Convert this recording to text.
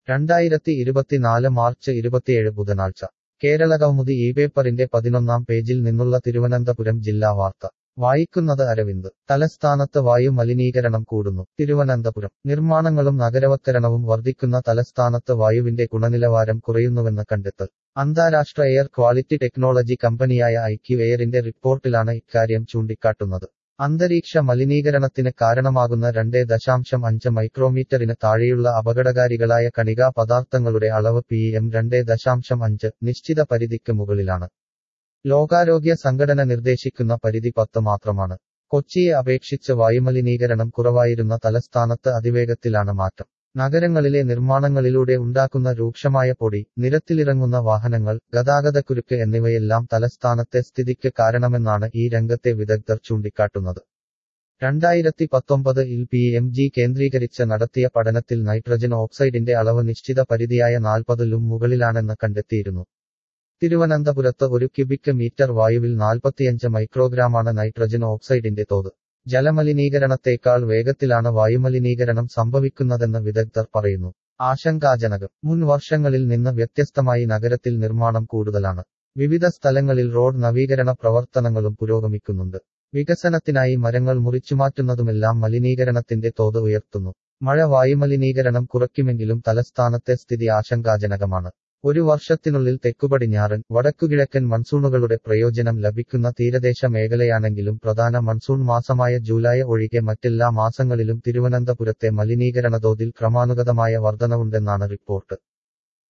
രണ്ടായിരത്തി ഇരുപത്തിനാല് മാർച്ച് ഇരുപത്തിയേഴ് ബുധനാഴ്ച കേരള കൗമുദി ഈ പേപ്പറിന്റെ പതിനൊന്നാം പേജിൽ നിന്നുള്ള തിരുവനന്തപുരം ജില്ലാ വാർത്ത വായിക്കുന്നത് അരവിന്ദ് തലസ്ഥാനത്ത് വായു മലിനീകരണം കൂടുന്നു തിരുവനന്തപുരം നിർമ്മാണങ്ങളും നഗരവത്കരണവും വർദ്ധിക്കുന്ന തലസ്ഥാനത്ത് വായുവിന്റെ ഗുണനിലവാരം കുറയുന്നുവെന്ന് കണ്ടെത്തൽ അന്താരാഷ്ട്ര എയർ ക്വാളിറ്റി ടെക്നോളജി കമ്പനിയായ ഐക്യു എയറിന്റെ റിപ്പോർട്ടിലാണ് ഇക്കാര്യം ചൂണ്ടിക്കാട്ടുന്നത് അന്തരീക്ഷ മലിനീകരണത്തിന് കാരണമാകുന്ന രണ്ടേ ദശാംശം അഞ്ച് മൈക്രോമീറ്ററിന് താഴെയുള്ള അപകടകാരികളായ കണികാ പദാർത്ഥങ്ങളുടെ അളവ് പി എം രണ്ടേ ദശാംശം അഞ്ച് നിശ്ചിത പരിധിക്ക് മുകളിലാണ് ലോകാരോഗ്യ സംഘടന നിർദ്ദേശിക്കുന്ന പരിധി പത്ത് മാത്രമാണ് കൊച്ചിയെ അപേക്ഷിച്ച് വായുമലിനീകരണം കുറവായിരുന്ന തലസ്ഥാനത്ത് അതിവേഗത്തിലാണ് മാറ്റം നഗരങ്ങളിലെ നിർമ്മാണങ്ങളിലൂടെ ഉണ്ടാക്കുന്ന രൂക്ഷമായ പൊടി നിരത്തിലിറങ്ങുന്ന വാഹനങ്ങൾ ഗതാഗതക്കുരുക്ക് എന്നിവയെല്ലാം തലസ്ഥാനത്തെ സ്ഥിതിക്ക് കാരണമെന്നാണ് ഈ രംഗത്തെ വിദഗ്ധർ ചൂണ്ടിക്കാട്ടുന്നത് രണ്ടായിരത്തി പത്തൊമ്പത് ഇൽ പി എം ജി കേന്ദ്രീകരിച്ച് നടത്തിയ പഠനത്തിൽ നൈട്രജൻ ഓക്സൈഡിന്റെ അളവ് നിശ്ചിത പരിധിയായ നാൽപ്പതിലും മുകളിലാണെന്ന് കണ്ടെത്തിയിരുന്നു തിരുവനന്തപുരത്ത് ഒരു ക്യൂബിക് മീറ്റർ വായുവിൽ നാൽപ്പത്തിയഞ്ച് മൈക്രോഗ്രാമാണ് നൈട്രജൻ ഓക്സൈഡിന്റെ തോത് ജലമലിനീകരണത്തേക്കാൾ വേഗത്തിലാണ് വായുമലിനീകരണം സംഭവിക്കുന്നതെന്ന് വിദഗ്ധർ പറയുന്നു ആശങ്കാജനകം മുൻ വർഷങ്ങളിൽ നിന്ന് വ്യത്യസ്തമായി നഗരത്തിൽ നിർമ്മാണം കൂടുതലാണ് വിവിധ സ്ഥലങ്ങളിൽ റോഡ് നവീകരണ പ്രവർത്തനങ്ങളും പുരോഗമിക്കുന്നുണ്ട് വികസനത്തിനായി മരങ്ങൾ മുറിച്ചുമാറ്റുന്നതുമെല്ലാം മലിനീകരണത്തിന്റെ തോത് ഉയർത്തുന്നു മഴ വായുമലിനീകരണം കുറയ്ക്കുമെങ്കിലും തലസ്ഥാനത്തെ സ്ഥിതി ആശങ്കാജനകമാണ് ഒരു വർഷത്തിനുള്ളിൽ തെക്കുപടിഞ്ഞാറൻ വടക്കുകിഴക്കൻ മൺസൂണുകളുടെ പ്രയോജനം ലഭിക്കുന്ന തീരദേശ മേഖലയാണെങ്കിലും പ്രധാന മൺസൂൺ മാസമായ ജൂലൈ ഒഴികെ മറ്റെല്ലാ മാസങ്ങളിലും തിരുവനന്തപുരത്തെ മലിനീകരണ തോതിൽ ക്രമാനുഗതമായ വർധനവുണ്ടെന്നാണ് റിപ്പോർട്ട്